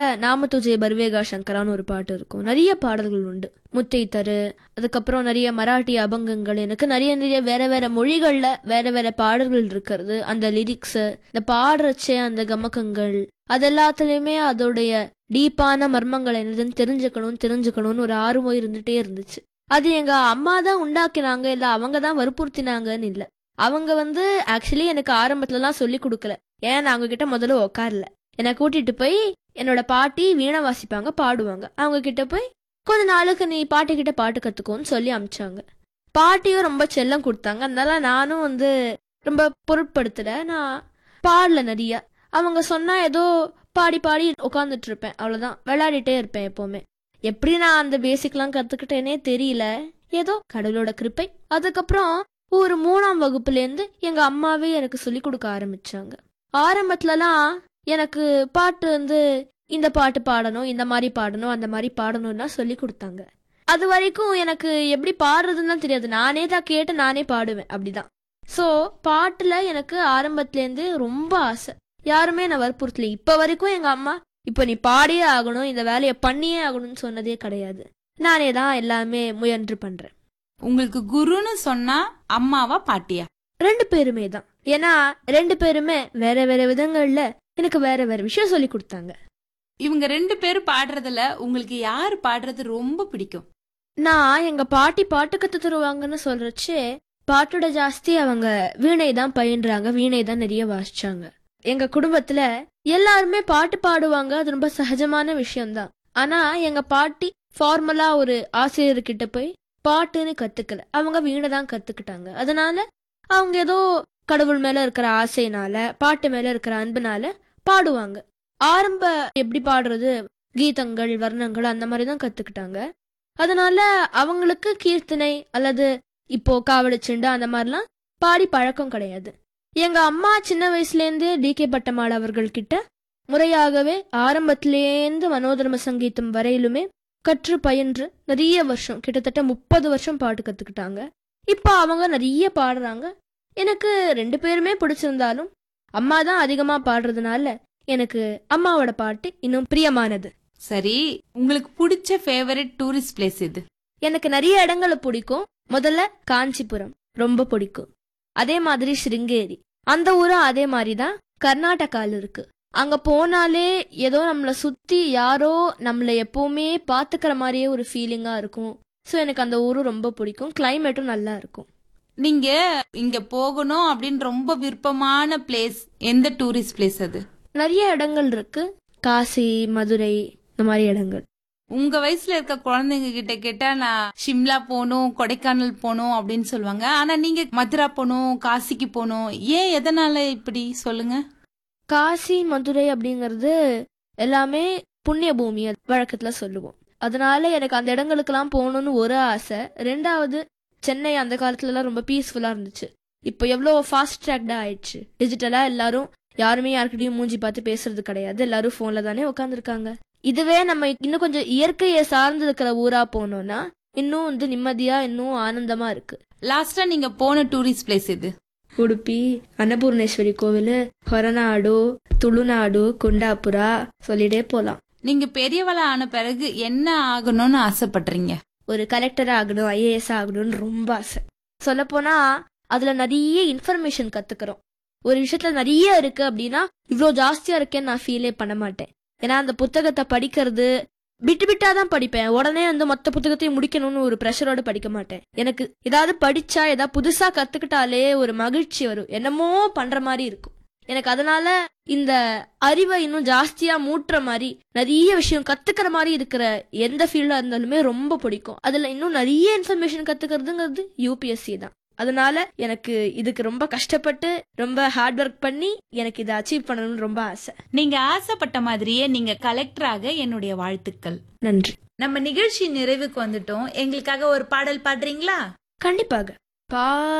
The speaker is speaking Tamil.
நாமத்துஜே பர்வேகா சங்கரான்னு ஒரு பாட்டு இருக்கும் நிறைய பாடல்கள் உண்டு முத்தை தரு அதுக்கப்புறம் நிறைய மராட்டி அபங்கங்கள் எனக்கு நிறைய நிறைய வேற வேற மொழிகள்ல வேற வேற பாடல்கள் இருக்கிறது அந்த லிரிக்ஸ் இந்த பாடுறச்சே அந்த கமக்கங்கள் அது எல்லாத்துலயுமே அதோடைய டீப்பான மர்மங்கள் என்னதுன்னு தெரிஞ்சுக்கணும் தெரிஞ்சுக்கணும்னு ஒரு ஆர்வம் இருந்துட்டே இருந்துச்சு அது எங்க அம்மா தான் உண்டாக்கினாங்க இல்ல அவங்க தான் வற்புறுத்தினாங்கன்னு இல்ல அவங்க வந்து ஆக்சுவலி எனக்கு ஆரம்பத்துலலாம் சொல்லி கொடுக்கல ஏன் நான் அவங்க கிட்ட முதல்ல உட்காரல என்னை கூட்டிட்டு போய் என்னோட பாட்டி வீணை வாசிப்பாங்க பாடுவாங்க அவங்க கிட்ட போய் கொஞ்ச நாளுக்கு நீ பாட்டி கிட்ட பாட்டு கத்துக்கோன்னு சொல்லி அமிச்சாங்க பாட்டியும் ரொம்ப செல்லம் கொடுத்தாங்க அதனால நானும் வந்து ரொம்ப பொருட்படுத்தல நான் பாடல நிறைய அவங்க சொன்னா ஏதோ பாடி பாடி உட்காந்துட்டு இருப்பேன் அவ்வளவுதான் விளையாடிட்டே இருப்பேன் எப்பவுமே எப்படி நான் அந்த பேசிக்லாம் கத்துக்கிட்டேனே தெரியல ஏதோ கடவுளோட கிருப்பை அதுக்கப்புறம் ஒரு மூணாம் வகுப்புல இருந்து எங்க அம்மாவே எனக்கு சொல்லி கொடுக்க ஆரம்பிச்சாங்க ஆரம்பத்துலலாம் எனக்கு பாட்டு வந்து இந்த பாட்டு பாடணும் இந்த மாதிரி பாடணும் அந்த மாதிரி பாடணும்னா சொல்லி கொடுத்தாங்க அது வரைக்கும் எனக்கு எப்படி பாடுறதுன்னு தான் தெரியாது நானே தான் கேட்டு நானே பாடுவேன் அப்படிதான் ஸோ பாட்டுல எனக்கு ஆரம்பத்துலேருந்து ரொம்ப ஆசை யாருமே நான் வற்புறுத்தல இப்ப வரைக்கும் எங்க அம்மா இப்போ நீ பாடியே ஆகணும் இந்த வேலையை பண்ணியே ஆகணும்னு சொன்னதே கிடையாது நானே தான் எல்லாமே முயன்று பண்றேன் உங்களுக்கு குருன்னு சொன்னா அம்மாவா பாட்டியா ரெண்டு பேருமே தான் ஏன்னா ரெண்டு பேருமே வேற வேற விதங்கள்ல எனக்கு வேற வேற விஷயம் சொல்லி கொடுத்தாங்க இவங்க ரெண்டு பேரும் பாடுறதுல உங்களுக்கு யாரு பாடுறது ரொம்ப பிடிக்கும் நான் எங்க பாட்டி பாட்டு கத்து தருவாங்கன்னு சொல்றச்சே பாட்டோட ஜாஸ்தி அவங்க வீணை தான் பயின்றாங்க வீணை தான் நிறைய வாசிச்சாங்க எங்க குடும்பத்துல எல்லாருமே பாட்டு பாடுவாங்க அது ரொம்ப சகஜமான விஷயம்தான் ஆனா எங்க பாட்டி ஃபார்மலா ஒரு ஆசிரியர்கிட்ட போய் பாட்டுன்னு கத்துக்கல அவங்க வீணை தான் கத்துக்கிட்டாங்க அதனால அவங்க ஏதோ கடவுள் மேல இருக்கிற ஆசைனால பாட்டு மேல இருக்கிற அன்புனால பாடுவாங்க ஆரம்ப எப்படி பாடுறது கீதங்கள் வர்ணங்கள் அந்த மாதிரி தான் கத்துக்கிட்டாங்க அதனால அவங்களுக்கு கீர்த்தனை அல்லது இப்போ காவடிச்சுண்டு அந்த மாதிரிலாம் பாடி பழக்கம் கிடையாது எங்க அம்மா சின்ன வயசுலேருந்தே டி கே பட்டமாள் அவர்கள் கிட்ட முறையாகவே ஆரம்பத்திலேருந்து மனோதர்ம சங்கீதம் வரையிலுமே கற்று பயின்று நிறைய வருஷம் கிட்டத்தட்ட முப்பது வருஷம் பாட்டு கத்துக்கிட்டாங்க இப்போ அவங்க நிறைய பாடுறாங்க எனக்கு ரெண்டு பேருமே பிடிச்சிருந்தாலும் அம்மா தான் அதிகமா பாடுறதுனால எனக்கு அம்மாவோட பாட்டு இன்னும் பிரியமானது சரி உங்களுக்கு பிடிச்ச ஃபேவரட் டூரிஸ்ட் பிளேஸ் இது எனக்கு நிறைய இடங்களை பிடிக்கும் முதல்ல காஞ்சிபுரம் ரொம்ப பிடிக்கும் அதே மாதிரி ஸ்ருங்கேரி அந்த ஊரும் அதே மாதிரி தான் கர்நாடகால இருக்கு அங்க போனாலே ஏதோ நம்மள சுத்தி யாரோ நம்மள எப்பவுமே பாத்துக்கிற மாதிரியே ஒரு ஃபீலிங்கா இருக்கும் ஸோ எனக்கு அந்த ஊரும் ரொம்ப பிடிக்கும் கிளைமேட்டும் நல்லா இருக்கும் நீங்க இங்க போகணும் அப்படின்னு ரொம்ப விருப்பமான பிளேஸ் எந்த டூரிஸ்ட் பிளேஸ் அது நிறைய இடங்கள் இருக்கு காசி மதுரை இந்த மாதிரி இடங்கள் உங்க வயசுல இருக்க குழந்தைங்க கிட்ட கேட்டா நான் ஷிம்லா போகணும் கொடைக்கானல் போகணும் அப்படின்னு சொல்லுவாங்க ஆனா நீங்க மதுரா போகணும் காசிக்கு போகணும் ஏன் எதனால இப்படி சொல்லுங்க காசி மதுரை அப்படிங்கிறது எல்லாமே புண்ணிய பூமி அது வழக்கத்துல சொல்லுவோம் அதனால எனக்கு அந்த இடங்களுக்கெல்லாம் போகணும்னு ஒரு ஆசை ரெண்டாவது சென்னை அந்த காலத்துலலாம் ரொம்ப பீஸ்ஃபுல்லா இருந்துச்சு இப்போ எவ்வளோ ஃபாஸ்ட் ட்ராக்டா ஆயிடுச்சு டிஜிட்டலா எல்லாரும் யாருமே யார்கிட்டயும் மூஞ்சி பார்த்து பேசுறது கிடையாது எல்லாரும் போன்ல தானே உட்காந்துருக்காங்க இதுவே நம்ம இன்னும் கொஞ்சம் இயற்கையை சார்ந்து இருக்கிற ஊரா போனோம்னா இன்னும் வந்து நிம்மதியா இன்னும் ஆனந்தமா இருக்கு லாஸ்டா நீங்க போன டூரிஸ்ட் பிளேஸ் இது உடுப்பி அன்னபூர்ணேஸ்வரி கோவில் ಹೊರನಾಡು ತುಳುನಾಡು ಕುಂಡಾಪುರ சொல்லிட்டே போலாம் நீங்க பெரியவளா ஆன பிறகு என்ன ஆகணும்னு ஆசைப்படுறீங்க ஒரு கலெக்டர் ஆகணும் ஐஏஎஸ் ஆகணும்னு ரொம்ப ஆசை சொல்லப்போனா அதுல நிறைய இன்ஃபர்மேஷன் கத்துக்கிறோம் ஒரு விஷயத்துல நிறைய இருக்கு அப்படின்னா இவ்வளோ ஜாஸ்தியா இருக்கேன்னு நான் ஃபீலே பண்ண மாட்டேன் ஏன்னா அந்த புத்தகத்தை படிக்கிறது விட்டு விட்டா தான் படிப்பேன் உடனே வந்து மொத்த புத்தகத்தையும் முடிக்கணும்னு ஒரு ப்ரெஷரோட படிக்க மாட்டேன் எனக்கு ஏதாவது படிச்சா ஏதாவது புதுசா கத்துக்கிட்டாலே ஒரு மகிழ்ச்சி வரும் என்னமோ பண்ற மாதிரி இருக்கும் எனக்கு அதனால இந்த அறிவை இன்னும் ஜாஸ்தியா மூட்டுற மாதிரி நிறைய விஷயம் கத்துக்கிற மாதிரி இருக்கிற எந்த ஃபீல்டா இருந்தாலுமே ரொம்ப பிடிக்கும் அதுல இன்னும் நிறைய இன்ஃபர்மேஷன் கத்துக்கிறதுங்கிறது யூபிஎஸ்சி தான் அதனால எனக்கு இதுக்கு ரொம்ப கஷ்டப்பட்டு ரொம்ப ஹார்ட் ஒர்க் பண்ணி எனக்கு இதை அச்சீவ் பண்ணணும்னு ரொம்ப ஆசை நீங்க ஆசைப்பட்ட மாதிரியே நீங்க கலெக்டராக என்னுடைய வாழ்த்துக்கள் நன்றி நம்ம நிகழ்ச்சி நிறைவுக்கு வந்துட்டோம் எங்களுக்காக ஒரு பாடல் பாடுறீங்களா கண்டிப்பாக பா